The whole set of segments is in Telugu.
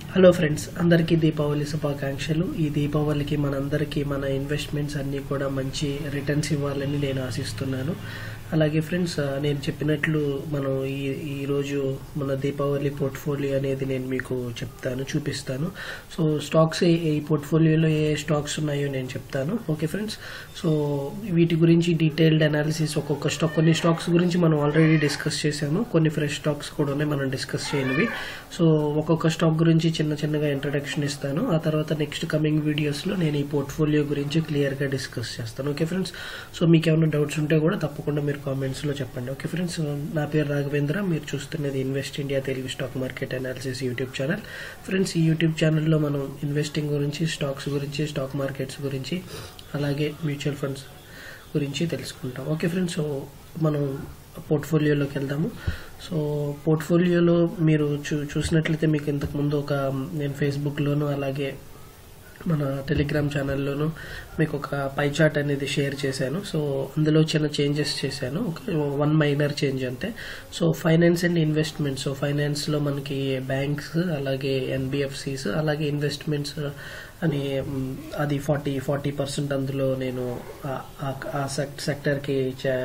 హలో ఫ్రెండ్స్ అందరికీ దీపావళి శుభాకాంక్షలు ఈ దీపావళికి మనందరికీ మన ఇన్వెస్ట్మెంట్స్ అన్నీ కూడా మంచి రిటర్న్స్ ఇవ్వాలని నేను ఆశిస్తున్నాను అలాగే ఫ్రెండ్స్ ఆ, నేను చెప్పినట్లు మనం ఈ ఈరోజు మన దీపావళి పోర్ట్ఫోలియో అనేది నేను మీకు చెప్తాను చూపిస్తాను సో స్టాక్స్ ఏ- ఈ పోర్ట్ఫోలియోలో ఏ స్టాక్స్ ఉన్నాయో నేను చెప్తాను ఓకే ఫ్రెండ్స్ సో వీటి గురించి డీటెయిల్డ్ అనాలిసిస్ ఒక్కొక్క స్టాక్ కొన్ని స్టాక్స్ గురించి మనం ఆల్రెడీ డిస్కస్ చేసాము కొన్ని ఫ్రెష్ స్టాక్స్ కూడా ఉన్నాయి మనం డిస్కస్ చేయనివి సో ఒక్కొక్క స్టాక్ గురించి చిన్న చిన్నగా ఇంట్రడక్షన్ ఇస్తాను ఆ తర్వాత నెక్స్ట్ కమింగ్ వీడియోస్లో నేను ఈ పోర్ట్ఫోలియో గురించి క్లియర్గా డిస్కస్ చేస్తాను ఓకే ఫ్రెండ్స్ సో మీకు ఏమైనా డౌట్స్ ఉంటే కూడా తప్పకుండా మీరు కామెంట్స్లో చెప్పండి ఓకే ఫ్రెండ్స్ నా పేరు రాఘవేంద్ర మీరు చూస్తున్నది invest India Telugu stock market analysis YouTube channel friends ఈ యూట్యూబ్ ఛానల్లో మనం ఇన్వెస్టింగ్ గురించి స్టాక్స్ గురించి స్టాక్ మార్కెట్స్ గురించి అలాగే మ్యూచువల్ ఫండ్స్ గురించి తెలుసుకుంటాం ఓకే ఫ్రెండ్స్ సో మనం పోర్ట్ఫోలియోలోకి వెళ్దాము సో పోర్ట్ఫోలియోలో మీరు చూ చూసినట్లయితే మీకు ఇంతకు ముందు ఒక నేను ఫేస్బుక్లోను అలాగే మన టెలిగ్రామ్ ఛానల్లోనూ మీకు ఒక పై చార్ట్ అనేది షేర్ చేశాను సో అందులో చిన్న చేంజెస్ చేశాను వన్ మైనర్ చేంజ్ అంతే so finance and investments so ఫైనాన్స్లో మనకి బ్యాంక్స్ అలాగే ఎన్బిఎఫ్సిస్ అలాగే ఇన్వెస్ట్మెంట్స్ అని మ్, అది ఫార్టీ ఫార్టీ పర్సెంట్ అందులో నేను ఆ- ఆ- ఆ సెక్ సెక్టర్కి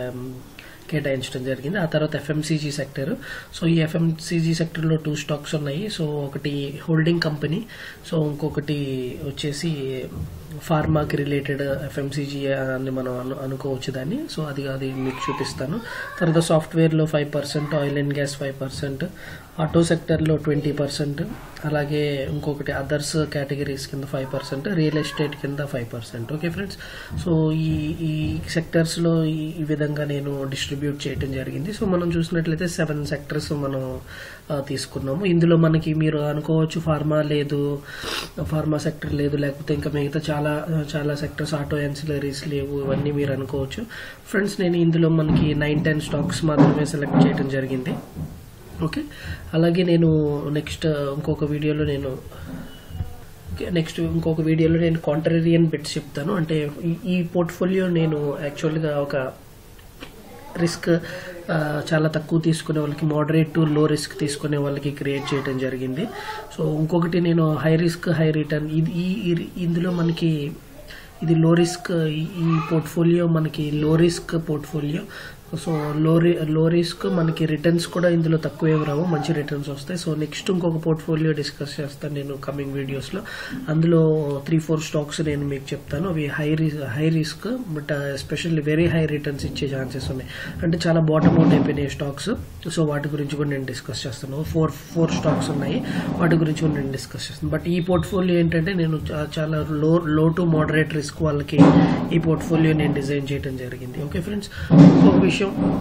కేటాయించడం జరిగింది ఆ తర్వాత ఎఫ్ఎంసీజీ సెక్టర్ సో ఈ ఎఫ్ఎంసీజీ సెక్టర్లో టూ స్టాక్స్ ఉన్నాయి సో ఒకటి హోల్డింగ్ కంపెనీ సో ఇంకొకటి వచ్చేసి ఫార్మాకి రిలేటెడ్ ఎఫ్ఎంసీజీ అని మనం అను అనుకోవచ్చు దాన్ని సో అది అది మీకు చూపిస్తాను తర్వాత సాఫ్ట్వేర్లో five percent oil and gas five percent auto సెక్టర్లో ట్వంటీ పర్సెంట్ అలాగే ఇంకొకటి అదర్స్ కేటగిరీస్ కింద ఫైవ్ పర్సెంట్ రియల్ ఎస్టేట్ కింద five percent okay friends so ఈ ఈ సెక్టర్స్లో ఈ ఈ విధంగా నేను డిస్ట్రిబ్యూట్ చేయడం జరిగింది సో మనం చూసినట్లయితే సెవెన్ సెక్టర్స్ మనం ఆ, తీసుకున్నాము ఇందులో మనకి మీరు అనుకోవచ్చు ఫార్మా లేదు ఫార్మా సెక్టర్ లేదు లేకపోతే ఇంకా మిగతా చాలా చాలా సెక్టర్స్ ఆటో యాన్సిలరీస్ లేవు ఇవన్నీ మీరు అనుకోవచ్చు ఫ్రెండ్స్ నేను ఇందులో మనకి నైన్ టెన్ స్టాక్స్ మాత్రమే సెలెక్ట్ చేయడం జరిగింది ఓకే అలాగే నేను నెక్స్ట్ ఇంకొక వీడియోలో నేను ఓకే నెక్స్ట్ ఇంకొక వీడియోలో నేను కాంట్రరియన్ బిట్స్ చెప్తాను అంటే ఈ- ఈ పోర్ట్ఫోలియో నేను యాక్చువల్గా ఒక రిస్క్ ఆ, చాలా తక్కువ తీసుకునే వాళ్ళకి మోడరేట్ టు లో రిస్క్ తీసుకునే వాళ్ళకి క్రియేట్ చేయడం జరిగింది సో ఇంకొకటి నేను హై రిస్క్ హై రిటర్న్ ఇది ఈ ఈ- ఇందులో మనకి ఇది లో రిస్క్ ఈ- ఈ పోర్ట్ఫోలియో మనకి లో రిస్క్ పోర్ట్ఫోలియో సో లో రి లో రిస్క్ మనకి రిటర్న్స్ కూడా ఇందులో తక్కువ ఏమి రావు మంచి రిటర్న్స్ వస్తాయి సో నెక్స్ట్ ఇంకొక పోర్ట్ఫోలియో డిస్కస్ చేస్తాను నేను కమింగ్ వీడియోస్లో అందులో త్రీ ఫోర్ స్టాక్స్ నేను మీకు చెప్తాను అవి high risk high risk but especially very high returns ఇచ్చే ఛాన్సెస్ ఉన్నాయి అంటే చాలా బాటమ్ అవుట్ అయిపోయినాయి స్టాక్స్ సో వాటి గురించి కూడా నేను డిస్కస్ చేస్తాను ఫోర్ ఫోర్ స్టాక్స్ ఉన్నాయి వాటి గురించి కూడా నేను డిస్కస్ చేస్తాను బట్ ఈ పోర్ట్ఫోలియో ఏంటంటే నేను చా- చాలా లో లో టు మోడరేట్ రిస్క్ వాళ్ళకి ఈ పోర్ట్ఫోలియో నేను డిజైన్ చేయడం జరిగింది ఓకే ఫ్రెండ్స్ ఇంకొక విషయం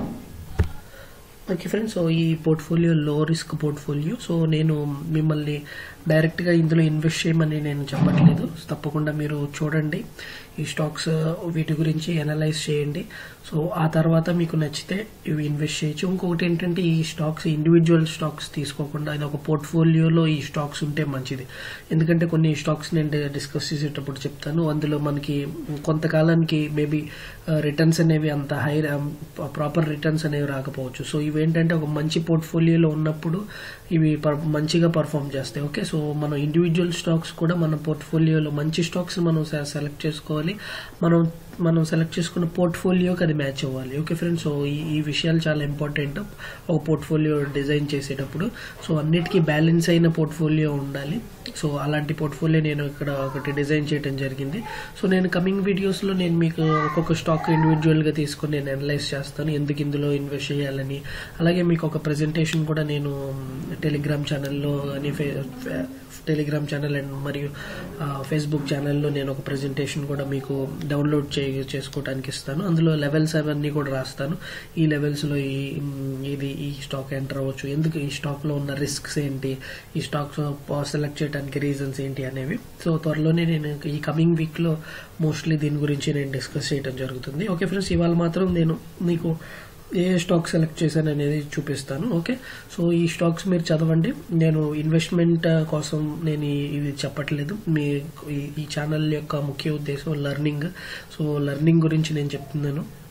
ఓకే ఫ్రెండ్స్ సో ఈ పోర్ట్ఫోలియో లో రిస్క్ పోర్ట్ఫోలియో సో నేను మిమ్మల్ని డైరెక్ట్గా ఇందులో ఇన్వెస్ట్ చేయమని నేను చెప్పట్లేదు తప్పకుండా మీరు చూడండి ఈ స్టాక్స్ వీటి గురించి అనలైజ్ చేయండి సో ఆ తర్వాత మీకు నచ్చితే ఇవి ఇన్వెస్ట్ చేయొచ్చు ఇంకొకటి ఏంటంటే ఈ స్టాక్స్ ఇండివిజువల్ స్టాక్స్ తీసుకోకుండా ఇది ఒక పోర్ట్ఫోలియోలో ఈ స్టాక్స్ ఉంటే మంచిది ఎందుకంటే కొన్ని స్టాక్స్ నేను డిస్కస్ చేసేటప్పుడు చెప్తాను అందులో మనకి కొంతకాలానికి మేబీ రిటర్న్స్ అనేవి అంత హై ప్రాపర్ రిటర్న్స్ అనేవి రాకపోవచ్చు సో ఇవి ఏంటంటే ఒక మంచి పోర్ట్ఫోలియోలో ఉన్నప్పుడు ఇవి పర్- మంచిగా పర్ఫామ్ చేస్తాయి ఓకే సో మనం ఇండివిజువల్ స్టాక్స్ కూడా మన పోర్ట్ఫోలియోలో మంచి స్టాక్స్ మనం సె- సెలెక్ట్ చేసుకోవాలి మనం మనం సెలెక్ట్ చేసుకున్న పోర్ట్ఫోలియోకి అది మ్యాచ్ అవ్వాలి ఓకే ఫ్రెండ్స్ సో ఈ ఈ విషయాలు చాలా ఇంపార్టెంట్ ఒక పోర్ట్ఫోలియో డిజైన్ చేసేటప్పుడు సో అన్నిటికీ బ్యాలెన్స్ అయిన పోర్ట్ఫోలియో ఉండాలి సో అలాంటి పోర్ట్ఫోలియో నేను ఇక్కడ ఒకటి డిజైన్ చేయడం జరిగింది సో నేను కమింగ్ వీడియోస్లో నేను మీకు ఒక్కొక్క స్టాక్ ఇండివిజువల్గా తీసుకొని నేను అనలైజ్ చేస్తాను ఎందుకు ఇందులో ఇన్వెస్ట్ చేయాలని అలాగే మీకు ఒక ప్రెజెంటేషన్ కూడా నేను టెలిగ్రామ్ ఛానల్లో అని ఫే- ఫే- టెలిగ్రామ్ ఛానల్ అండ్ మరియు ఆ, ఫేస్బుక్ ఛానల్లో నేను ఒక ప్రెజెంటేషన్ కూడా మీకు డౌన్లోడ్ చే చేసుకోవడానికి ఇస్తాను అందులో లెవెల్స్ అవన్నీ కూడా రాస్తాను ఈ లెవెల్స్లో ఈ మ్, ఇది ఈ స్టాక్ ఎంటర్ అవ్వచ్చు ఎందుకు ఈ స్టాక్లో ఉన్న రిస్క్స్ ఏంటి ఈ స్టాక్స్ సెలెక్ట్ చేయడానికి రీజన్స్ ఏంటి అనేవి సో త్వరలోనే నేను ఈ కమింగ్ వీక్లో మోస్ట్లీ దీని గురించి నేను డిస్కస్ చేయడం జరుగుతుంది ఓకే ఫ్రెండ్స్ ఇవాళ మాత్రం నేను మీకు ఏ స్టాక్ సెలెక్ట్ చేశాను అనేది చూపిస్తాను ఓకే సో ఈ స్టాక్స్ మీరు చదవండి నేను ఇన్వెస్ట్మెంట్ కోసం నేను ఈ- ఇవి చెప్పట్లేదు మీ ఈ- ఈ ఛానల్ యొక్క ముఖ్య ఉద్దేశం లెర్నింగ్ సో లెర్నింగ్ గురించి నేను చెప్తున్నాను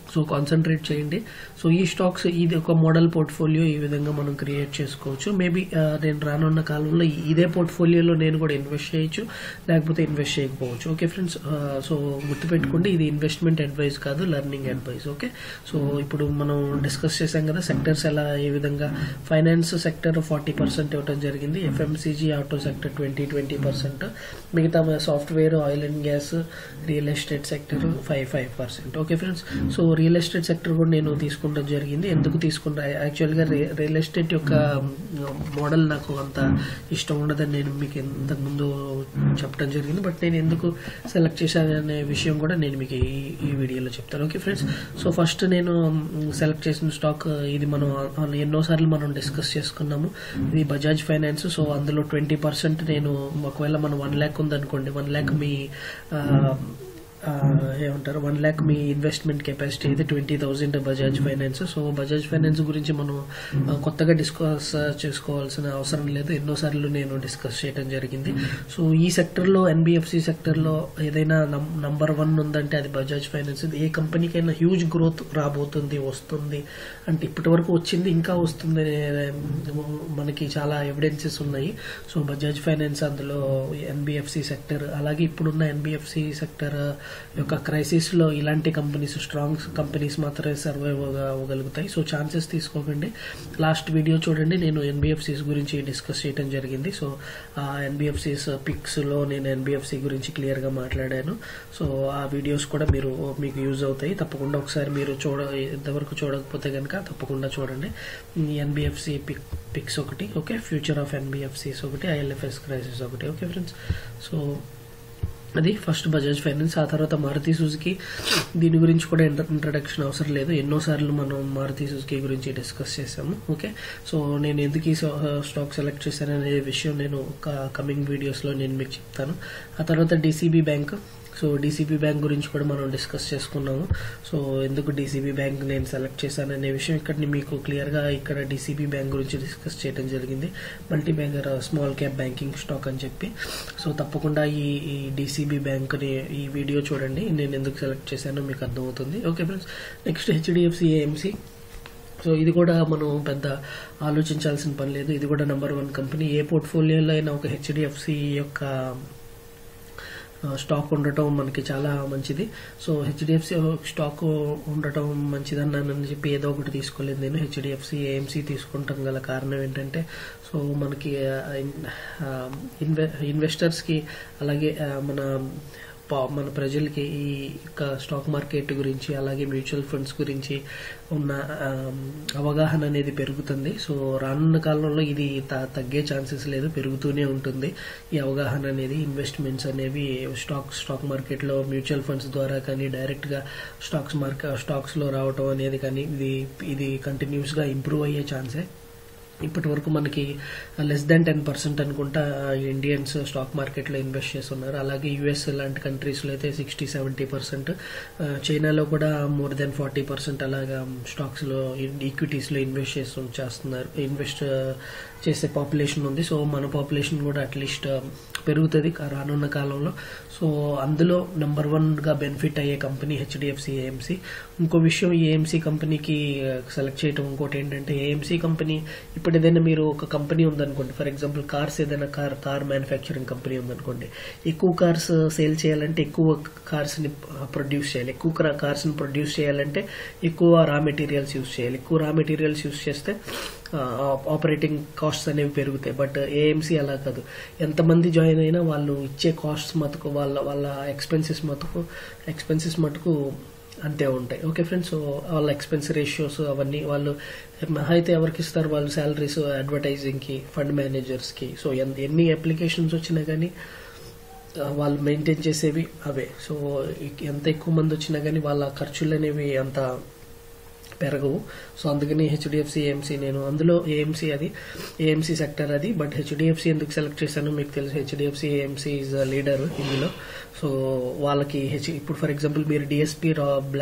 సో కాన్సన్ట్రేట్ చేయండి సో ఈ స్టాక్స్ ఇది ఒక మోడల్ పోర్ట్ఫోలియో ఈ విధంగా మనం క్రియేట్ చేసుకోవచ్చు మేబీ నేను రానున్న కాలంలో ఇదే పోర్ట్ఫోలియోలో నేను కూడా ఇన్వెస్ట్ చేయొచ్చు లేకపోతే ఇన్వెస్ట్ చేయకపోవచ్చు ఓకే ఫ్రెండ్స్ సో గుర్తుపెట్టుకోండి ఇది ఇన్వెస్ట్మెంట్ అడ్వైస్ కాదు లెర్నింగ్ అడ్వైస్ ఓకే సో ఇప్పుడు మనం డిస్కస్ చేసాం కదా సెక్టర్స్ ఎలా ఏ విధంగా ఫైనాన్స్ సెక్టర్ ఫార్టీ పర్సెంట్ ఇవ్వడం జరిగింది FMCG auto sector twenty twenty percent మిగతా software oil and gas real estate sector five five percent okay friends so real estate sector కూడా నేను తీసుకుంటాం జరిగింది ఎందుకు తీసుకుంటా యాక్చువల్గా రియల్ ఎస్టేట్ యొక్క మోడల్ నాకు అంత ఇష్టం ఉండదని నేను మీకు ఇంతకు ముందు చెప్పడం జరిగింది బట్ నేను ఎందుకు సెలెక్ట్ చేశాను అనే విషయం కూడా నేను మీకు ఈ ఈ వీడియోలో చెప్తాను ఓకే ఫ్రెండ్స్ సో ఫస్ట్ నేను సెలెక్ట్ చేసిన స్టాక్ ఇది మనం ఎన్నోసార్లు మనం డిస్కస్ చేసుకున్నాము ఇది బజాజ్ ఫైనాన్స్ సో అందులో ట్వంటీ పర్సెంట్ నేను ఒకవేళ మనం వన్ ల్యాక్ ఉందనుకోండి వన్ ల్యాక్ మీ ఆ, ఆ, ఏమంటారు వన్ ల్యాక్ మీ ఇన్వెస్ట్మెంట్ కెపాసిటీ అయితే twenty thousand Bajaj Finance so Bajaj Finance గురించి మనం ఆ, కొత్తగా డిస్కస్ చేసుకోవాల్సిన అవసరం లేదు ఎన్నోసార్లు నేను డిస్కస్ చేయడం జరిగింది సో ఈ సెక్టర్లో ఎన్బిఎఫ్సి సెక్టర్లో ఏదైనా నంబర్ వన్ ఉందంటే అది బజాజ్ ఫైనాన్స్ ఏ కంపెనీకైనా హ్యూజ్ గ్రోత్ రాబోతుంది వస్తుంది అంటే ఇప్పటి వరకు వచ్చింది ఇంకా వస్తుంది అనే మనకి చాలా ఎవిడెన్సెస్ ఉన్నాయి సో బజాజ్ ఫైనాన్స్ అందులో ఎన్బిఎఫ్సి సెక్టర్ అలాగే ఇప్పుడున్న ఎన్బిఎఫ్సి సెక్టర్ యొక్క క్రైసిస్ లో ఇలాంటి కంపెనీస్ స్ట్రాంగ్ కంపెనీస్ మాత్రమే సర్వైవ్ అవ్వగలుగుతాయి సో ఛాన్సెస్ తీసుకోకండి లాస్ట్ వీడియో చూడండి నేను ఎన్బిఎఫ్సిస్ గురించి డిస్కస్ చేయడం జరిగింది సో ఆ ఎన్బిఎఫ్సిస్ పిక్స్ లో నేను ఎన్బిఎఫ్సి గురించి క్లియర్ గా మాట్లాడాను సో ఆ వీడియోస్ కూడా మీరు మీకు యూజ్ అవుతాయి తప్పకుండా ఒకసారి మీరు చూడ ఇంతవరకు చూడకపోతే కనుక తప్పకుండా చూడండి ఎన్బిఎఫ్సి పిక్ పిక్స్ ఒకటి ఓకే ఫ్యూచర్ ఆఫ్ ఎన్బిఎఫ్సిస్ ఒకటి ఐఎల్ఎఫ్ఎస్ క్రైసిస్ ఒకటి ఓకే ఫ్రెండ్స్ సో అది ఫస్ట్ బజాజ్ ఫైనాన్స్ ఆ తర్వాత మారుతి సుజుకి దీని గురించి కూడా ఇంట్రడక్షన్ అవసరం లేదు ఎన్నోసార్లు మనం మారుతి సుజుకి గురించి డిస్కస్ చేసాము ఓకే సో నేను ఎందుకు ఈ స్టాక్ సెలెక్ట్ చేశాననే విషయం నేను ఒక కమింగ్ వీడియోస్లో నేను మీకు చెప్తాను ఆ తర్వాత DCB bank so DCB bank గురించి కూడా మనం డిస్కస్ చేసుకున్నాము సో ఎందుకు డీసీబీ బ్యాంక్ నేను సెలెక్ట్ చేశాను అనే విషయం ఇక్కడ మీకు క్లియర్గా ఇక్కడ డీసీబీ బ్యాంక్ గురించి డిస్కస్ చేయడం జరిగింది multi banker small cap banking stock అని చెప్పి సో తప్పకుండా ఈ ఈ డీసీబీ బ్యాంక్ని ఈ వీడియో చూడండి నేను ఎందుకు సెలెక్ట్ చేశానో మీకు అర్థమవుతుంది okay friends next HDFC AMC so ఇది కూడా మనం పెద్ద ఆలోచించాల్సిన పని లేదు ఇది కూడా నెంబర్ వన్ కంపెనీ ఏ పోర్ట్ఫోలియోలో అయినా ఒక హెచ్డిఎఫ్సి యొక్క స్టాక్ ఉండటం మనకి చాలా మంచిది సో హెచ్డిఎఫ్సి స్టాక్ ఉండటం మంచిదన్నానని చెప్పి ఏదో ఒకటి తీసుకోలేదు నేను హెచ్డిఎఫ్సి ఏఎంసీ తీసుకుంటాం గల కారణం ఏంటంటే సో మనకి ఇన్వె ఇన్వెస్టర్స్కి అలాగే ఆ, మన పా- మన ప్రజలకి ఈ యొక్క స్టాక్ మార్కెట్ గురించి అలాగే మ్యూచువల్ ఫండ్స్ గురించి ఉన్న ఆమ్, అవగాహన అనేది పెరుగుతుంది సో రానున్న కాలంలో ఇది త- తగ్గే ఛాన్సెస్ లేదు పెరుగుతూనే ఉంటుంది ఈ అవగాహన అనేది ఇన్వెస్ట్మెంట్స్ అనేవి స్టాక్ స్టాక్ మార్కెట్లో మ్యూచువల్ ఫండ్స్ ద్వారా కానీ డైరెక్ట్గా స్టాక్స్ మార్కెట్ స్టాక్స్లో రావటం అనేది కానీ ఇది ఇది కంటిన్యూస్గా ఇంప్రూవ్ అయ్యే ఛాన్సే ఇప్పటి వరకు మనకి లెస్ దాన్ టెన్ పర్సెంట్ అనుకుంటా ఇండియన్స్ స్టాక్ మార్కెట్లో ఇన్వెస్ట్ చేస్తున్నారు అలాగే యుఎస్ లాంటి కంట్రీస్లో అయితే సిక్స్టీ సెవెంటీ పర్సెంట్ చైనాలో కూడా మోర్ దెన్ ఫార్టీ పర్సెంట్ అలాగా స్టాక్స్లో ఈక్విటీస్లో ఇన్వెస్ట్ చేస్తు చేస్తున్నారు ఇన్వెస్ట్ చేసే పాపులేషన్ ఉంది సో మన పాపులేషన్ కూడా అట్లీస్ట్ పెరుగుతుంది కా- రానున్న కాలంలో సో అందులో నెంబర్ వన్గా బెనిఫిట్ అయ్యే కంపెనీ హెచ్డిఎఫ్సి ఏఎంసీ ఇంకో విషయం ఏఎంసీ కంపెనీకి సెలెక్ట్ చేయడం ఇంకోటి ఏంటంటే ఏఎంసీ కంపెనీ ఇప్పుడు ఏదైనా మీరు ఒక కంపెనీ ఉందనుకోండి ఫర్ ఎగ్జాంపుల్ కార్స్ ఏదైనా కార్ కార్ మ్యానుఫ్యాక్చరింగ్ కంపెనీ ఉందనుకోండి ఎక్కువ కార్స్ సేల్ చేయాలంటే ఎక్కువ కార్స్ ని ప్రొడ్యూస్ చేయాలి ఎక్కువ కార్స్ ని ప్రొడ్యూస్ చేయాలంటే ఎక్కువ రా మెటీరియల్స్ యూస్ చేయాలి ఎక్కువ రా మెటీరియల్స్ యూస్ చేస్తే ఆపరేటింగ్ కాస్ట్స్ అనేవి పెరుగుతాయి బట్ ఏఎంసీ అలా కాదు ఎంతమంది జాయిన్ అయినా వాళ్ళు ఇచ్చే కాస్ట్స్ మటుకు వాళ్ళ వాళ్ళ ఎక్స్పెన్సెస్ మటుకు ఎక్స్పెన్సెస్ మటుకు అంతే ఉంటాయి ఓకే ఫ్రెండ్స్ సో వాళ్ళ ఎక్స్పెన్స్ రేషియోస్ అవన్నీ వాళ్ళు మహా అయితే ఎవరికి ఇస్తారు వాళ్ళు శాలరీస్ అడ్వర్టైజింగ్కి ఫండ్ మేనేజర్స్కి సో ఎన్- ఎన్ని అప్లికేషన్స్ వచ్చినా కానీ ఆ, వాళ్ళు మెయింటైన్ చేసేవి అవే సో ఇ- ఎంత ఎక్కువ మంది వచ్చినా కానీ వాళ్ళ ఖర్చులు అనేవి అంత పెరగవు సో అందుకని హెచ్డిఎఫ్సి ఏఎంసీ నేను అందులో ఏఎంసీ అది ఏఎంసీ సెక్టర్ అది బట్ హెచ్డిఎఫ్సి ఎందుకు సెలెక్ట్ చేశానో మీకు తెలుసు హెచ్డిఎఫ్సి ఏఎంసీ ఈజ్ లీడర్ ఇందులో సో వాళ్ళకి హెచ్ ఇప్పుడు ఫర్ ఎగ్జాంపుల్ మీరు డిఎస్పీ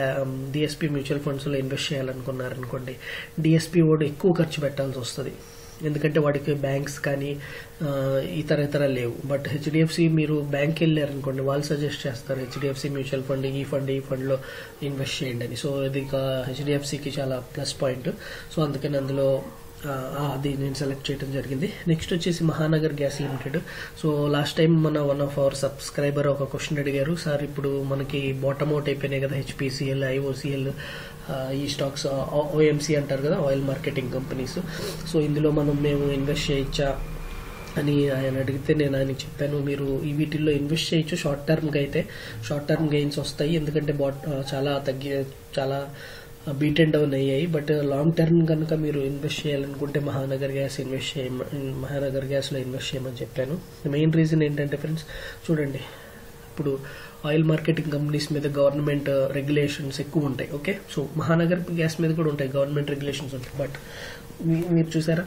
డిఎస్పీ మ్యూచువల్ ఫండ్స్లో ఇన్వెస్ట్ చేయాలనుకున్నారనుకోండి డిఎస్పీ ఓడి ఎక్కువ ఖర్చు పెట్టాల్సి వస్తుంది ఎందుకంటే వాడికి బ్యాంక్స్ కానీ ఆ, ఇతర ఇతర లేవు బట్ హెచ్డిఎఫ్సి మీరు బ్యాంక్ వెళ్ళారనుకోండి వాళ్ళు సజెస్ట్ చేస్తారు హెచ్డిఎఫ్సి మ్యూచువల్ ఫండ్ ఈ ఫండ్ ఈ ఫండ్లో ఇన్వెస్ట్ చేయండి అని సో ఇది హెచ్డిఎఫ్సికి చాలా ప్లస్ పాయింట్ సో అందుకని అందులో ఆ, ఆ, అది నేను సెలెక్ట్ చేయడం జరిగింది నెక్స్ట్ వచ్చేసి Mahanagar Gas Limited so last time మన వన్ ఆఫ్ అవర్ సబ్స్క్రైబర్ ఒక క్వశ్చన్ అడిగారు సార్ ఇప్పుడు మనకి బాటమ్ అవుట్ అయిపోయినాయి కదా హెచ్పిసిఎల్ ఐఓసిఎల్ ఈ స్టాక్స్ ఓఎంసీ అంటారు కదా ఆయిల్ మార్కెటింగ్ కంపెనీస్ సో ఇందులో మనం మేము ఇన్వెస్ట్ చేయొచ్చా అని ఆయన అడిగితే నేను ఆయనకి చెప్పాను మీరు ఈ వీటిల్లో ఇన్వెస్ట్ చేయొచ్చు షార్ట్ టర్మ్గా అయితే షార్ట్ టర్మ్ గెయిన్స్ వస్తాయి ఎందుకంటే బాట్ చాలా తగ్గి చాలా బీట్ అండ్ డౌన్ అయ్యాయి బట్ లాంగ్ టర్మ్ కనుక మీరు ఇన్వెస్ట్ చేయాలనుకుంటే మహానగర్ గ్యాస్ ఇన్వెస్ట్ చేయ మహానగర్ గ్యాస్లో ఇన్వెస్ట్ చేయమని చెప్పాను మెయిన్ రీజన్ ఏంటంటే ఫ్రెండ్స్ చూడండి ఇప్పుడు ఆయిల్ మార్కెటింగ్ కంపెనీస్ మీద గవర్నమెంట్ రెగ్యులేషన్స్ ఎక్కువ ఉంటాయి ఓకే సో మహానగర్ గ్యాస్ మీద కూడా ఉంటాయి గవర్నమెంట్ రెగ్యులేషన్స్ ఉంటాయి బట్ మీరు చూసారా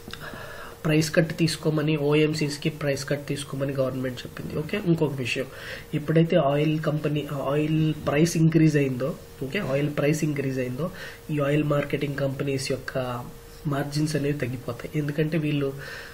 ప్రైస్ కట్ తీసుకోమని ఓఎంసీస్కి ప్రైస్ కట్ తీసుకోమని గవర్నమెంట్ చెప్పింది ఓకే ఇంకొక విషయం ఎప్పుడైతే oil company oil price increase అయిందో ఓకే ఆయిల్ ప్రైస్ ఇంక్రీజ్ అయిందో ఈ ఆయిల్ మార్కెటింగ్ కంపెనీస్ యొక్క మార్జిన్స్ అనేవి తగ్గిపోతాయి ఎందుకంటే వీళ్ళు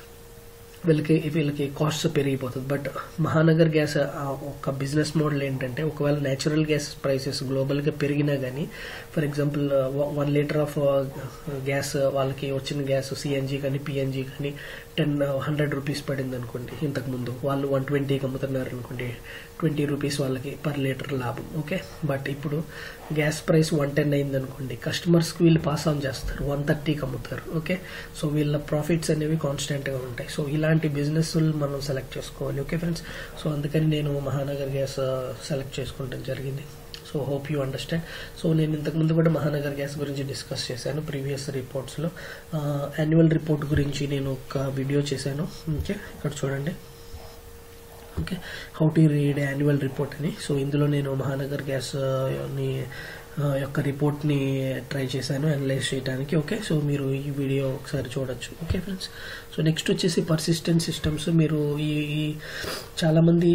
వీళ్ళకి వీళ్ళకి కాస్ట్ పెరిగిపోతుంది బట్ మహానగర్ గ్యాస్ ఆ ఒక బిజినెస్ మోడల్ ఏంటంటే ఒకవేళ నేచురల్ గ్యాస్ ప్రైసెస్ గ్లోబల్గా పెరిగినా కానీ for example one litre of gas వాళ్ళకి వచ్చిన గ్యాస్ సిఎన్జి కానీ పిఎన్జి కానీ టెన్ హండ్రెడ్ రూపీస్ పడింది అనుకోండి ఇంతకు ముందు వాళ్ళు వన్ ట్వంటీకి అమ్ముతున్నారు అనుకోండి ట్వంటీ రూపీస్ వాళ్ళకి పర్ లీటర్ లాభం ఓకే బట్ ఇప్పుడు గ్యాస్ ప్రైస్ వన్ టెన్ అయింది అనుకోండి కస్టమర్స్కి వీళ్ళు పాస్ ఆన్ చేస్తారు వన్ థర్టీకి అమ్ముతారు ఓకే సో వీళ్ళ ప్రాఫిట్స్ అనేవి కాన్స్టెంట్గా ఉంటాయి సో ఇలాంటి బిజినెస్ మనం సెలెక్ట్ చేసుకోవాలి ఓకే ఫ్రెండ్స్ సో అందుకని నేను మహానగర్ గ్యాస్ సెలెక్ట్ చేసుకోవడం జరిగింది so hope you understand so నేను ఇంతకుముందు కూడా మహానగర్ గ్యాస్ గురించి డిస్కస్ చేశాను ప్రీవియస్ రిపోర్ట్స్లో యాన్యువల్ రిపోర్ట్ గురించి నేను ఒక వీడియో చేశాను ఓకే ఇక్కడ చూడండి okay how to read annual report అని సో ఇందులో నేను మహానగర్ గ్యాస్ ఆ, ని ఆ, యొక్క రిపోర్ట్ని ట్రై చేశాను అనలైజ్ చేయడానికి ఓకే సో మీరు ఈ వీడియో ఒకసారి చూడొచ్చు ఓకే ఫ్రెండ్స్ సో నెక్స్ట్ వచ్చేసి పర్సిస్టెంట్ సిస్టమ్స్ మీరు ఈ ఈ చాలామంది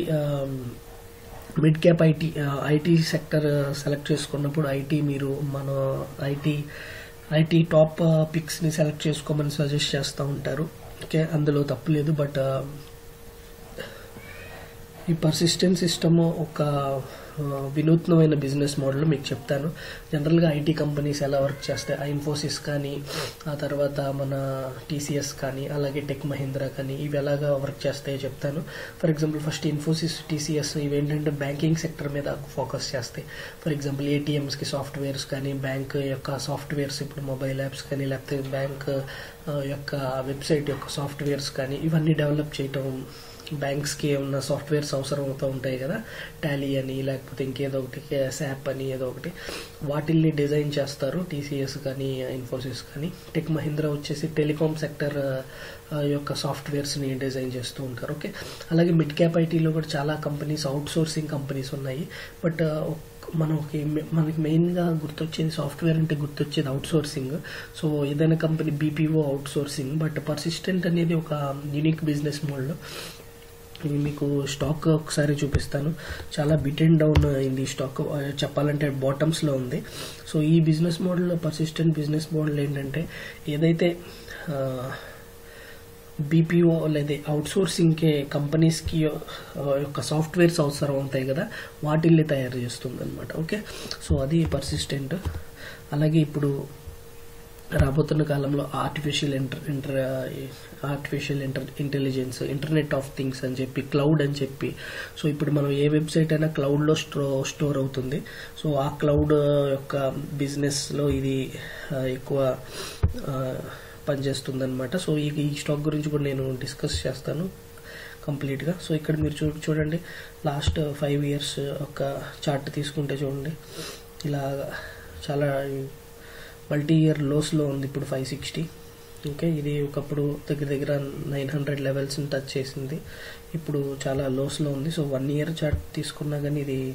mid cap IT IT sector select చేసుకున్నప్పుడు ఐటీ మీరు మన ఐటీ ఐటీ టాప్ పిక్స్ని సెలెక్ట్ చేసుకోమని సజెస్ట్ చేస్తూ ఉంటారు ఓకే అందులో తప్పు లేదు బట్ ఈ పర్సిస్టెంట్ సిస్టమ్ ఒక ఆ, వినూత్నమైన బిజినెస్ మోడల్ మీకు చెప్తాను జనరల్గా ఐటీ కంపెనీస్ ఎలా వర్క్ చేస్తాయి ఆ ఇన్ఫోసిస్ కానీ ఆ తర్వాత మన టీసీఎస్ కానీ అలాగే టెక్ మహీంద్రా కానీ ఇవి ఎలాగా వర్క్ చేస్తాయో చెప్తాను for example first Infosys TCS ఇవి ఏంటంటే బ్యాంకింగ్ సెక్టర్ మీద ఫోకస్ చేస్తాయి ఫర్ ఎగ్జాంపుల్ ఏటీఎంస్కి సాఫ్ట్వేర్స్ కానీ బ్యాంక్ యొక్క సాఫ్ట్వేర్స్ ఇప్పుడు మొబైల్ యాప్స్ కానీ లేకపోతే బ్యాంక్ ఆ, యొక్క వెబ్సైట్ యొక్క సాఫ్ట్వేర్స్ కానీ ఇవన్నీ డెవలప్ చేయటం బ్యాంక్స్కి ఏమన్నా సాఫ్ట్వేర్స్ అవసరం అవుతూ ఉంటాయి కదా టాలీ అని లేకపోతే ఇంకేదో ఒకటి శాప్ అని ఏదో ఒకటి వాటిల్ని డిజైన్ చేస్తారు టీసీఎస్ కానీ ఇన్ఫోసిస్ కానీ టెక్ మహీంద్రా వచ్చేసి టెలికాం సెక్టర్ యొక్క సాఫ్ట్వేర్స్ని డిజైన్ చేస్తూ ఉంటారు ఓకే అలాగే మిడ్ క్యాప్ ఐటీలో కూడా చాలా కంపెనీస్ అవుట్ సోర్సింగ్ కంపెనీస్ ఉన్నాయి బట్ మనకి మనకి మెయిన్గా గుర్తొచ్చేది సాఫ్ట్వేర్ అంటే గుర్తొచ్చేది అవుట్ సోర్సింగ్ సో ఏదైనా company BPO outsourcing but Persistent అనేది ఒక యూనిక్ బిజినెస్ మోడల్ ఇది మీకు స్టాక్ ఒకసారి చూపిస్తాను చాలా బిట్ అండ్ డౌన్ అయింది ఈ స్టాక్ ఆ, చెప్పాలంటే బాటమ్స్లో ఉంది సో ఈ బిజినెస్ మోడల్లో పర్సిస్టెంట్ బిజినెస్ మోడల్ ఏంటంటే ఏదైతే బీపీఓ లేదా అవుట్సోర్సింగ్కి కంపెనీస్కి యొక్క సాఫ్ట్వేర్స్ అవసరం అవుతాయి కదా వాటిల్ని తయారు చేస్తుంది అనమాట ఓకే సో అది పర్సిస్టెంట్ అలాగే ఇప్పుడు రాబోతున్న కాలంలో artificial inter inter artificial inter intelligence internet of things అని చెప్పి క్లౌడ్ అని చెప్పి సో ఇప్పుడు మనం ఏ వెబ్సైట్ అయినా క్లౌడ్లో స్టో స్టోర్ అవుతుంది సో ఆ క్లౌడ్ యొక్క బిజినెస్లో ఇది ఆ, ఎక్కువ ఆ, పనిచేస్తుంది అనమాట సో ఈ ఈ స్టాక్ గురించి కూడా నేను డిస్కస్ చేస్తాను కంప్లీట్గా సో ఇక్కడ మీరు చూ చూడండి లాస్ట్ ఫైవ్ ఇయర్స్ ఒక చార్ట్ తీసుకుంటే చూడండి ఇలా చాలా మల్టీ ఇయర్ లోస్లో ఉంది ఇప్పుడు ఫైవ్ సిక్స్టీ ఓకే ఇది ఒకప్పుడు దగ్గర దగ్గర నైన్ హండ్రెడ్ లెవెల్స్ని టచ్ చేసింది ఇప్పుడు చాలా లోస్లో ఉంది సో వన్ ఇయర్ చార్ట్ తీసుకున్నా కానీ ఇది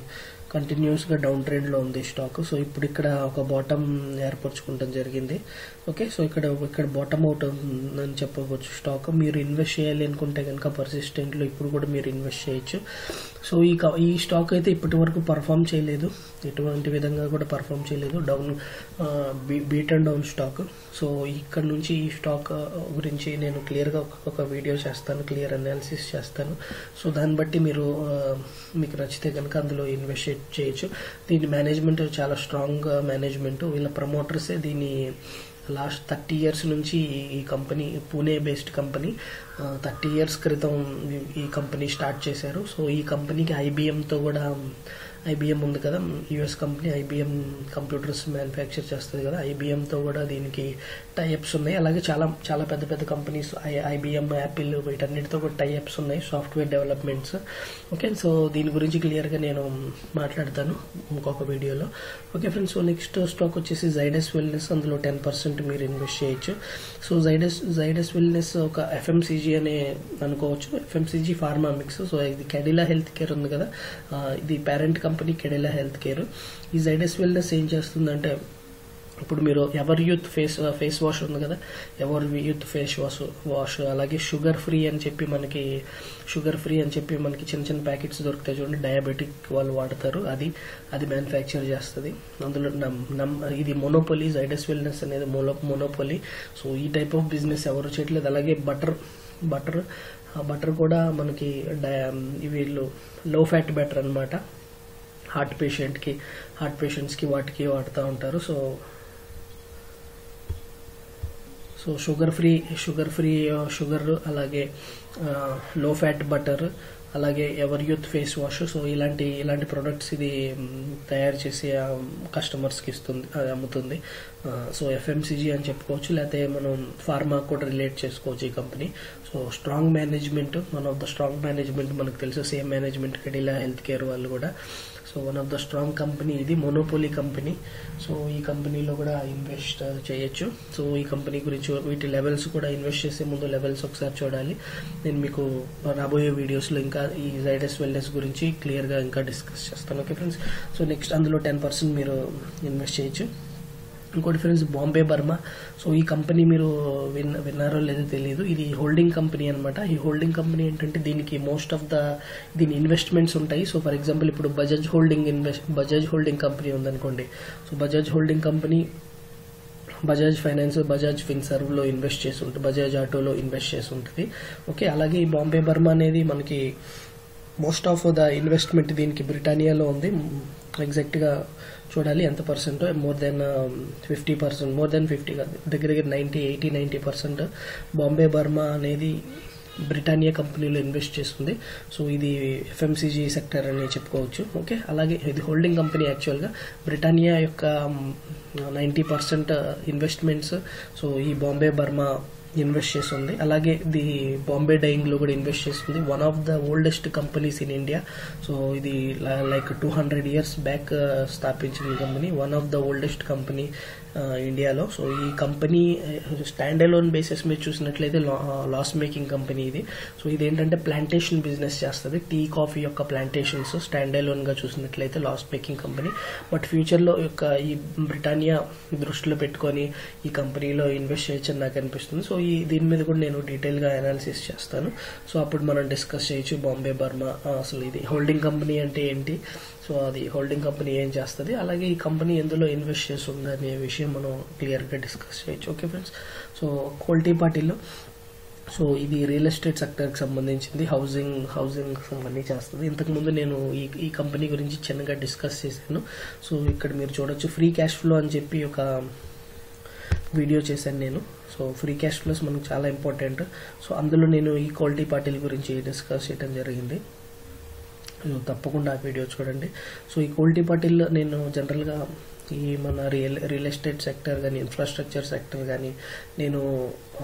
కంటిన్యూస్గా డౌన్ ట్రెండ్లో ఉంది స్టాక్ సో ఇప్పుడు ఇక్కడ ఒక బాటమ్ ఏర్పరచుకుంటాం జరిగింది ఓకే సో ఇక్కడ ఇక్కడ బాటమ్ అవుట్ అని చెప్పవచ్చు స్టాక్ మీరు ఇన్వెస్ట్ చేయాలి అనుకుంటే కనుక పర్సిస్టెంట్లో ఇప్పుడు కూడా మీరు ఇన్వెస్ట్ చేయొచ్చు సో ఈ క- ఈ స్టాక్ అయితే ఇప్పటి వరకు పర్ఫామ్ చేయలేదు ఎటువంటి విధంగా కూడా పర్ఫామ్ చేయలేదు down beat and down stock so ఇక్కడ నుంచి ఈ స్టాక్ గురించి నేను క్లియర్గా ఒక వీడియో చేస్తాను క్లియర్ అనాలిసిస్ చేస్తాను సో దాన్ని బట్టి మీరు ఆ, మీకు నచ్చితే కనుక అందులో ఇన్వెస్ట్ చేయొచ్చు దీని మేనేజ్మెంట్ చాలా స్ట్రాంగ్ మేనేజ్మెంట్ వీళ్ళ ప్రమోటర్సే దీన్ని లాస్ట్ థర్టీ ఇయర్స్ నుంచి ఈ- ఈ కంపెనీ Pune based company thirty years క్రితం ఈ- ఈ కంపెనీ స్టార్ట్ చేశారు సో ఈ కంపెనీకి ఐబిఎంతో కూడా ఐబిఎం ఉంది కదా US company IBM computers manufacture చేస్తుంది కదా ఐబిఎంతో కూడా దీనికి టైఅప్స్ ఉన్నాయి అలాగే చాలా చాలా పెద్ద పెద్ద కంపెనీస్ ఐబిఎం యాపిల్ వీటన్నిటితో కూడా టైఅప్స్ ఉన్నాయి సాఫ్ట్వేర్ డెవలప్మెంట్స్ ఓకే సో దీని గురించి క్లియర్గా నేను మాట్లాడతాను ఇంకొక వీడియోలో okay friends so next stock వచ్చేసి జైడస్ వెల్నెస్ అందులో టెన్ పర్సెంట్ మీరు ఇన్వెస్ట్ చేయొచ్చు సో జైడస్ జైడస్ వెల్నెస్ ఒక ఎఫ్ఎంసీజీ అనే అనుకోవచ్చు ఎఫ్ఎంసీజీ ఫార్మా మిక్స్ సో ఇది కెడిలా హెల్త్ కేర్ ఉంది కదా ఆ, ఇది parent company Cadila Health Care ఈ జైడస్ వెల్నెస్ ఏం చేస్తుందంటే ఇప్పుడు మీరు Ever Youth face face wash ఉంది కదా Ever Youth face wash wash అలాగే షుగర్ ఫ్రీ అని చెప్పి మనకి షుగర్ ఫ్రీ అని చెప్పి మనకి చిన్న చిన్న ప్యాకెట్స్ దొరుకుతాయి చూడండి డయాబెటిక్ వాళ్ళు వాడతారు అది అది మ్యానుఫ్యాక్చర్ చేస్తుంది అందులో నమ్- నమ్ ఇది మొనోపొలీ జైడస్ వెల్నెస్ అనేది మోనో మొనోపొలీ సో ఈ టైప్ ఆఫ్ బిజినెస్ ఎవరు చేయట్లేదు అలాగే బటర్ బటర్ ఆ బటర్ కూడా మనకి డయా- వీళ్ళు లో ఫ్యాట్ బటర్ అన్నమాట హార్ట్ పేషెంట్కి హార్ట్ పేషెంట్స్కి వాటికి వాడుతూ ఉంటారు so so sugar free sugar free sugar అలాగే లో ఫ్యాట్ బటర్ అలాగే Ever Youth face wash so ఇలాంటి ఇలాంటి ప్రొడక్ట్స్ ఇది మ్, తయారు చేసి కస్టమర్స్కి ఇస్తుంది అది అమ్ముతుంది ఆ, సో ఎఫ్ఎంసీజీ అని చెప్పుకోవచ్చు లేకపోతే మనం ఫార్మా కూడా రిలేట్ చేసుకోవచ్చు ఈ company so strong management one of the strong management మనకు తెలుసు same management Cadila Health Care వాళ్ళు కూడా so one of the strong company ఇది మొనోపోలీ కంపెనీ సో ఈ కంపెనీలో కూడా ఇన్వెస్ట్ చేయొచ్చు సో ఈ కంపెనీ గురించి వీటి లెవెల్స్ కూడా ఇన్వెస్ట్ చేసే ముందు లెవెల్స్ ఒకసారి చూడాలి నేను మీకు రాబోయే వీడియోస్లో ఇంకా ఈ జైడస్ వెల్నెస్ గురించి క్లియర్గా ఇంకా డిస్కస్ చేస్తాను ఓకే ఫ్రెండ్స్ సో నెక్స్ట్ అందులో టెన్ పర్సెంట్ మీరు ఇన్వెస్ట్ చేయొచ్చు ఇంకోటి ఫ్రెండ్స్ బాంబే బర్మా సో ఈ కంపెనీ మీరు విన్న విన్నారో లేదో తెలియదు ఇది హోల్డింగ్ కంపెనీ అనమాట ఈ హోల్డింగ్ కంపెనీ ఏంటంటే దీనికి మోస్ట్ ఆఫ్ ద దీని ఇన్వెస్ట్మెంట్స్ ఉంటాయి సో ఫర్ ఎగ్జాంపుల్ ఇప్పుడు Bajaj Holding invest Bajaj Holding company ఉందనుకోండి so Bajaj Holding company Bajaj Finance Bajaj Finserv లో ఇన్వెస్ట్ చేసి ఉంటుంది బజాజ్ ఆటోలో ఇన్వెస్ట్ చేసి ఉంటుంది ఓకే అలాగే ఈ బాంబే బర్మా అనేది మనకి మోస్ట్ ఆఫ్ ద ఇన్వెస్ట్మెంట్ దీనికి బ్రిటానియాలో ఉంది ఎగ్జాక్ట్ గా చూడాలి ఎంత percent more than fifty percent more than fifty దగ్గర దగ్గర ninety eighty ninety percent Bombay Burmah అనేది బ్రిటానియా కంపెనీలో ఇన్వెస్ట్ చేస్తుంది సో ఇది ఎఫ్ఎంసీజీ సెక్టర్ అని చెప్పుకోవచ్చు ఓకే అలాగే ఇది హోల్డింగ్ కంపెనీ యాక్చువల్గా బ్రిటానియా యొక్క నైంటీ పర్సెంట్ ఇన్వెస్ట్మెంట్స్ సో ఈ బాంబే బర్మా ఇన్వెస్ట్ చేస్తుంది అలాగే ది బాంబే డైయింగ్ లో కూడా ఇన్వెస్ట్ చేస్తుంది one of the oldest companies in India so ఇది like two hundred years back స్థాపించిన company one of the oldest company ఇండియాలో సో ఈ కంపెనీ స్టాండ్ అలోన్ బేసిస్ మీద చూసినట్లయితే లాస్ మేకింగ్ కంపెనీ ఇది సో ఇది ఏంటంటే ప్లాంటేషన్ బిజినెస్ చేస్తుంది టీ కాఫీ యొక్క ప్లాంటేషన్స్ స్టాండ్ అలోన్ గా చూసినట్లయితే loss making company but future లో యొక్క ఈ బ్రిటానియా దృష్టిలో పెట్టుకొని ఈ కంపెనీలో ఇన్వెస్ట్ చేయొచ్చని నాకు అనిపిస్తుంది సో ఈ దీని మీద కూడా నేను డీటెయిల్ గా అనాలిసిస్ చేస్తాను సో అప్పుడు మనం డిస్కస్ చేయొచ్చు బాంబే బర్మా ఆ, అసలు ఇది హోల్డింగ్ కంపెనీ అంటే ఏంటి సో అది హోల్డింగ్ కంపెనీ ఏం చేస్తుంది అలాగే ఈ కంపెనీ ఎందులో ఇన్వెస్ట్ చేస్తుంది అనే విషయం మనం క్లియర్ గా డిస్కస్ చేయొచ్చు ఓకే ఫ్రెండ్స్ సో క్వాలిటీ పార్టీలో సో ఇది రియల్ ఎస్టేట్ సెక్టర్కి సంబంధించింది హౌసింగ్ హౌసింగ్ సంబంధించి చేస్తుంది ఇంతకుముందు నేను ఈ ఈ కంపెనీ గురించి చిన్నగా డిస్కస్ చేశాను సో ఇక్కడ మీరు చూడొచ్చు ఫ్రీ క్యాష్ ఫ్లో అని చెప్పి ఒక వీడియో చేశాను నేను సో ఫ్రీ క్యాష్ ఫ్లోస్ మనకు చాలా ఇంపార్టెంట్ సో అందులో నేను ఈ క్వాలిటీ పార్టీల గురించి డిస్కస్ చేయడం జరిగింది సో తప్పకుండా ఆ వీడియో చూడండి సో ఈ క్వాలిటీ పార్టీల్లో నేను జనరల్గా ఈ మన రియల్ రియల్ ఎస్టేట్ సెక్టర్ కానీ ఇన్ఫ్రాస్ట్రక్చర్ సెక్టర్ కానీ నేను ఆ,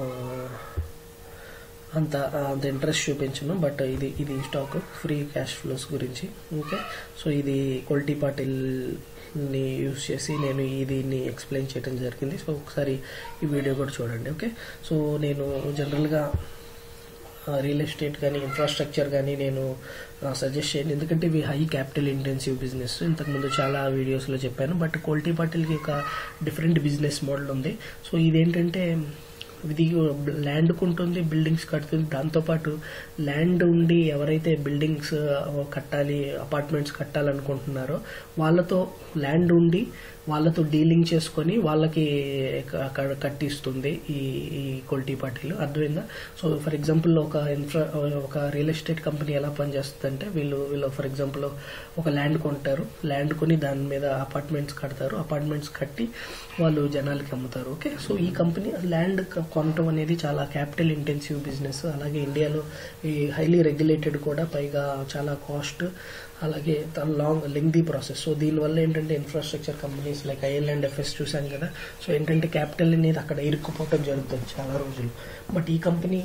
అంత అంత ఇంట్రెస్ట్ చూపించను బట్ ఇది ఇది స్టాక్ ఫ్రీ క్యాష్ ఫ్లోస్ గురించి ఓకే సో ఇది క్వాలిటీ పార్టీల్ని యూస్ చేసి నేను ఈ దీన్ని ఎక్స్ప్లెయిన్ చేయడం జరిగింది సో ఒకసారి ఈ వీడియో కూడా చూడండి ఓకే సో నేను జనరల్గా రియల్ ఎస్టేట్ కానీ ఇన్ఫ్రాస్ట్రక్చర్ కానీ నేను సజెస్ట్ చేయను ఎందుకంటే ఇవి హై క్యాపిటల్ ఇంటెన్సివ్ బిజినెస్ ఇంతకుముందు చాలా వీడియోస్లో చెప్పాను బట్ క్వాలిటీ పాటిల్కి ఒక డిఫరెంట్ బిజినెస్ మోడల్ ఉంది సో ఇదేంటంటే ఇది ల్యాండ్ ఉంటుంది బిల్డింగ్స్ కడుతుంది దాంతోపాటు ల్యాండ్ ఉండి ఎవరైతే బిల్డింగ్స్ కట్టాలి అపార్ట్మెంట్స్ కట్టాలనుకుంటున్నారో వాళ్ళతో ల్యాండ్ ఉండి వాళ్ళతో డీలింగ్ చేసుకొని వాళ్ళకి క- కట్టిస్తుంది ఈ ఈ క్వాలిటీ పార్టీలు అర్థమైందా సో ఫర్ ఎగ్జాంపుల్ ఒక ఇన్ఫ్రా ఒక రియల్ ఎస్టేట్ కంపెనీ ఎలా పనిచేస్తుందంటే వీళ్ళు వీళ్ళు ఫర్ ఎగ్జాంపుల్ ఒక ల్యాండ్ కొంటారు ల్యాండ్ కొని దాని మీద అపార్ట్మెంట్స్ కడతారు అపార్ట్మెంట్స్ కట్టి వాళ్ళు జనాలకి అమ్ముతారు ఓకే సో ఈ కంపెనీ ల్యాండ్ కొనటం అనేది చాలా క్యాపిటల్ ఇంటెన్సివ్ బిజినెస్ అలాగే ఇండియాలో ఈ హైలీ రెగ్యులేటెడ్ కూడా పైగా చాలా కాస్ట్ అలాగే లాంగ్ లెంగ్దీ ప్రాసెస్ సో దీనివల్ల ఏంటంటే infrastructure companies like IL and FS చూసాం కదా సో ఏంటంటే క్యాపిటల్ అనేది అక్కడ ఇరుక్కుపోవటం జరుగుతుంది చాలా రోజులు బట్ ఈ కంపెనీ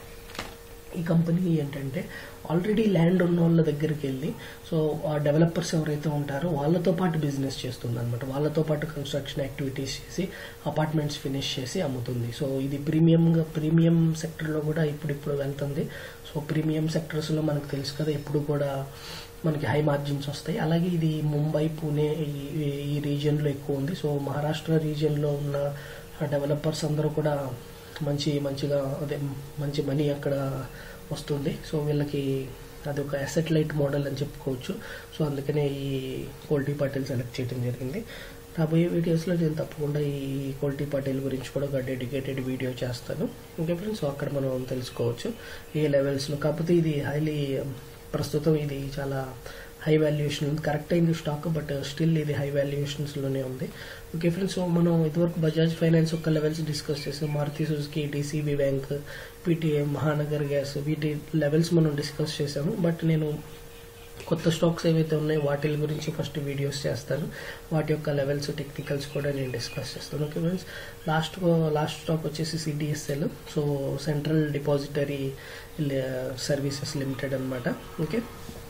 ఈ కంపెనీ ఏంటంటే ఆల్రెడీ ల్యాండ్ ఉన్న వాళ్ళ దగ్గరికి వెళ్ళి సో ఆ డెవలపర్స్ ఎవరైతే ఉంటారో వాళ్ళతో పాటు బిజినెస్ చేస్తుంది అనమాట వాళ్ళతో పాటు కన్స్ట్రక్షన్ యాక్టివిటీస్ చేసి అపార్ట్మెంట్స్ ఫినిష్ చేసి అమ్ముతుంది సో ఇది ప్రీమియంగా ప్రీమియం సెక్టర్లో కూడా ఇప్పుడు ఇప్పుడు వెళ్తుంది సో ప్రీమియం సెక్టర్స్లో మనకు తెలుసు కదా ఇప్పుడు కూడా మనకి హై మార్జిన్స్ వస్తాయి అలాగే ఇది ముంబై పూణే ఈ- ఈ- ఈ రీజియన్లో ఎక్కువ ఉంది సో మహారాష్ట్ర రీజియన్లో ఉన్న డెవలపర్స్ అందరూ కూడా మంచి మంచిగా అదే మంచి మనీ అక్కడ వస్తుంది సో వీళ్ళకి అది ఒక అసెట్ లైట్ మోడల్ అని చెప్పుకోవచ్చు సో అందుకనే ఈ క్వాలిటీ పాటిల్ సెలెక్ట్ చేయడం జరిగింది రాబోయే వీడియోస్లో నేను తప్పకుండా ఈ క్వాలిటీ పాటిల్ గురించి కూడా ఒక డెడికేటెడ్ వీడియో చేస్తాను ఓకే ఫ్రెండ్స్ సో అక్కడ మనం తెలుసుకోవచ్చు ఏ లెవెల్స్లో కాకపోతే ఇది హైలీ ప్రస్తుతం ఇది చాలా హై వాల్యుయేషన్ ఉంది కరెక్ట్ అయింది స్టాక్ బట్ స్టిల్ ఇది హై వాల్యుయేషన్స్ లోనే ఉంది ఓకే ఫ్రెండ్స్ సో మనం ఇదివరకు బజాజ్ ఫైనాన్స్ ఒక లెవెల్స్ డిస్కస్ చేసాం Maruti Suzuki DCB Bank PTM Mahanagar gas వీటి లెవెల్స్ మనం డిస్కస్ చేసాము బట్ నేను కొత్త స్టాక్స్ ఏవైతే ఉన్నాయో వాటి గురించి ఫస్ట్ వీడియోస్ చేస్తాను వాటి యొక్క లెవెల్స్ టెక్నికల్స్ కూడా నేను డిస్కస్ చేస్తాను okay friends last last stock వచ్చేసి CDSL so Central Depository Services Limited అన్నమాట ఓకే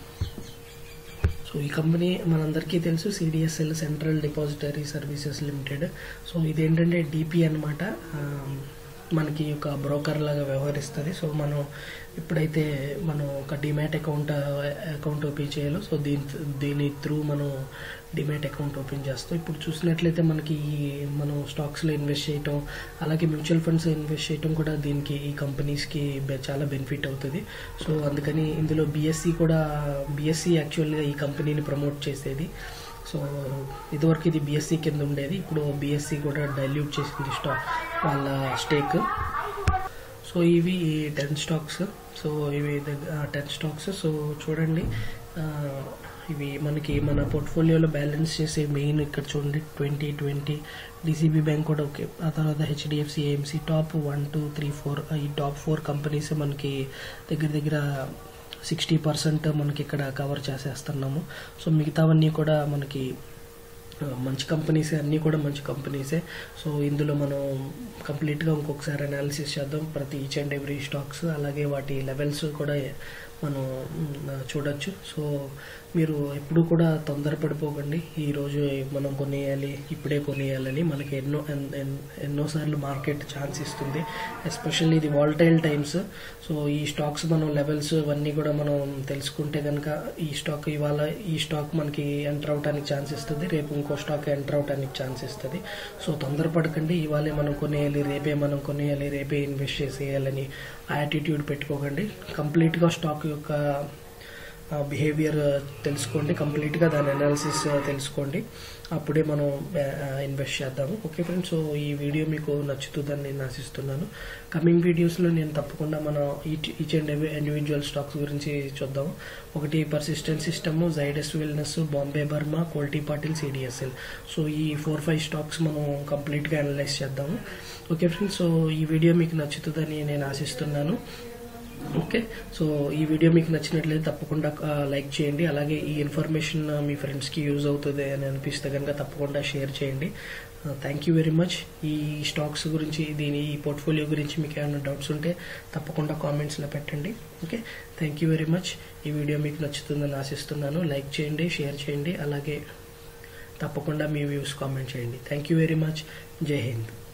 సో ఈ కంపెనీ మనందరికీ తెలుసు CDSL Central Depository Services Limited so ఇదేంటంటే డిపి అనమాట మనకి ఒక బ్రోకర్ లాగా వ్యవహరిస్తుంది సో మనం ఎప్పుడైతే మనం ఒక డిమాట్ అకౌంట్ అకౌంట్ ఓపెన్ చేయాలో సో దీని దీని త్రూ మనం డిమాట్ అకౌంట్ ఓపెన్ చేస్తాం ఇప్పుడు చూసినట్లయితే మనకి ఈ మనం స్టాక్స్లో ఇన్వెస్ట్ చేయటం అలాగే మ్యూచువల్ ఫండ్స్ ఇన్వెస్ట్ చేయటం కూడా దీనికి ఈ కంపెనీస్కి బె- చాలా బెనిఫిట్ అవుతుంది సో అందుకని ఇందులో బిఎస్సి కూడా బిఎస్సి యాక్చువల్గా ఈ కంపెనీని ప్రమోట్ చేసేది సో ఇదివరకు ఇది బిఎస్సి కింద ఉండేది ఇప్పుడు బిఎస్సి కూడా డైల్యూట్ చేసింది స్టాక్ వాళ్ళ స్టేక్ సో ఇవి టెన్ స్టాక్స్ సో ఇవి టెన్ స్టాక్స్ సో చూడండి ఆ, ఇవి మనకి మన పోర్ట్ఫోలియోలో బ్యాలెన్స్ చేసే మెయిన్ ఇక్కడ చూడండి ట్వంటీ ట్వంటీ డిసిబి బ్యాంక్ కూడా ఓకే ఆ తర్వాత HDFC AMC top one two three four ఈ టాప్ ఫోర్ కంపెనీస్ మనకి దగ్గర దగ్గర సిక్స్టీ పర్సెంట్ మనకి ఇక్కడ కవర్ చేసేస్తున్నాము సో మిగతావన్నీ కూడా మనకి ఆ, మంచి కంపెనీసే అన్నీ కూడా మంచి కంపెనీసే సో ఇందులో మనం కంప్లీట్గా ఇంకొకసారి అనాలిసిస్ చేద్దాం ప్రతి ఈచ్ అండ్ ఎవ్రీ స్టాక్స్ అలాగే వాటి లెవెల్స్ కూడా మనం మ్, చూడొచ్చు సో మీరు ఎప్పుడు కూడా తొందరపడిపోకండి ఈరోజు మనం కొనేయాలి ఇప్పుడే కొనేయాలని మనకి ఎన్నో ఎన్- ఎన్- ఎన్నోసార్లు మార్కెట్ ఛాన్స్ ఇస్తుంది ఎస్పెషల్లీ ఇది వాల్టైల్ టైమ్స్ సో ఈ స్టాక్స్ మనం లెవెల్స్ ఇవన్నీ కూడా మనం తెలుసుకుంటే కనుక ఈ స్టాక్ ఇవాళ ఈ స్టాక్ మనకి ఎంటర్ అవడానికి ఛాన్స్ ఇస్తుంది రేపు ఇంకో స్టాక్ ఎంటర్ అవడానికి ఛాన్స్ ఇస్తుంది సో తొందరపడకండి ఇవాళే మనం కొనేయాలి రేపే మనం కొనేయాలి రేపే ఇన్వెస్ట్ చేసేయాలని యాటిట్యూడ్ పెట్టుకోకండి కంప్లీట్గా స్టాక్ యొక్క బిహేవియర్ తెలుసుకోండి కంప్లీట్గా దాని అనాలిసిస్ తెలుసుకోండి అప్పుడే మనం ఇన్వెస్ట్ చేద్దాము ఓకే ఫ్రెండ్స్ సో ఈ వీడియో మీకు నచ్చుతుందని నేను ఆశిస్తున్నాను కమింగ్ వీడియోస్లో నేను తప్పకుండా మన each and every individual stocks గురించి చూద్దాం ఒకటి Persistent System Zydus Wellness Bombay Burmah Kolte Patil CDSL so ఈ ఫోర్ ఫైవ్ స్టాక్స్ మనం కంప్లీట్గా అనలైజ్ చేద్దాము ఓకే ఫ్రెండ్స్ సో ఈ వీడియో మీకు నచ్చుతుందని నేను ఆశిస్తున్నాను ఓకే సో ఈ వీడియో మీకు నచ్చినట్లయితే తప్పకుండా లైక్ చేయండి అలాగే ఈ ఇన్ఫర్మేషన్ మీ ఫ్రెండ్స్కి యూజ్ అవుతుంది అని అనిపిస్తే కనుక తప్పకుండా షేర్ చేయండి థ్యాంక్ యూ వెరీ మచ్ ఈ స్టాక్స్ గురించి దీని ఈ పోర్ట్ఫోలియో గురించి మీకు ఏమైనా డౌట్స్ ఉంటే తప్పకుండా కామెంట్స్లో పెట్టండి okay thank you very much ఈ వీడియో మీకు నచ్చుతుందని ఆశిస్తున్నాను లైక్ చేయండి షేర్ చేయండి అలాగే తప్పకుండా మీ వ్యూస్ కామెంట్ చేయండి థ్యాంక్ యూ వెరీ మచ్ జై హింద్